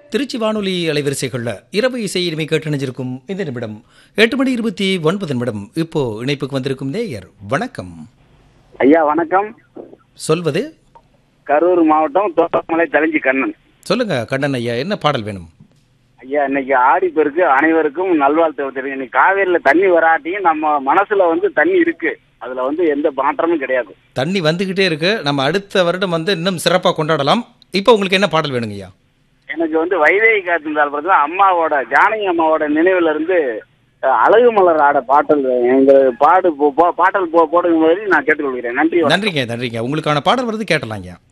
திருச்சி வானொலி அலைவரிசைகளில் இரவு இசை இனிமை கேட்டணிஞ்சிருக்கும் இந்த நிமிடம் எட்டு மணி இருபத்தி ஒன்பது நிமிடம் இப்போ இணைப்புக்கு வந்திருக்கும் நேயர் வணக்கம் ஐயா வணக்கம் சொல்வது கரூர் மாவட்டம் தோட்டமலை தலிஞ்சி கண்ணன் சொல்லுங்க கண்ணன் ஐயா என்ன பாடல் வேணும் ஐயா இன்னைக்கு ஆடி பெருக்கு அனைவருக்கும் நல்வாழ்த்து தெரியும் இன்னைக்கு காவேரியில தண்ணி வராட்டியும் நம்ம மனசுல வந்து தண்ணி இருக்கு அதுல வந்து எந்த மாற்றமும் கிடையாது தண்ணி வந்துகிட்டே இருக்கு நம்ம அடுத்த வருடம் வந்து இன்னும் சிறப்பாக கொண்டாடலாம் இப்போ உங்களுக்கு என்ன பாடல் வேணுங்க ஐயா எனக்கு வந்து வைதேகி காத்திருந்தால் பார்த்தா அம்மாவோட ஜானகி அம்மாவோட நினைவுல இருந்து அஹ், அழகு மலர் ஆட பாட்டல் எங்க பாடு போ- போ- பாட்டல் போ- போடுங்க மாதிரி நான் கேட்டுக்கொள்கிறேன் நன்றி வணக்கம். நன்றிங்க நன்றிங்க உங்களுக்கான பாடல் வருது கேட்டலாங்க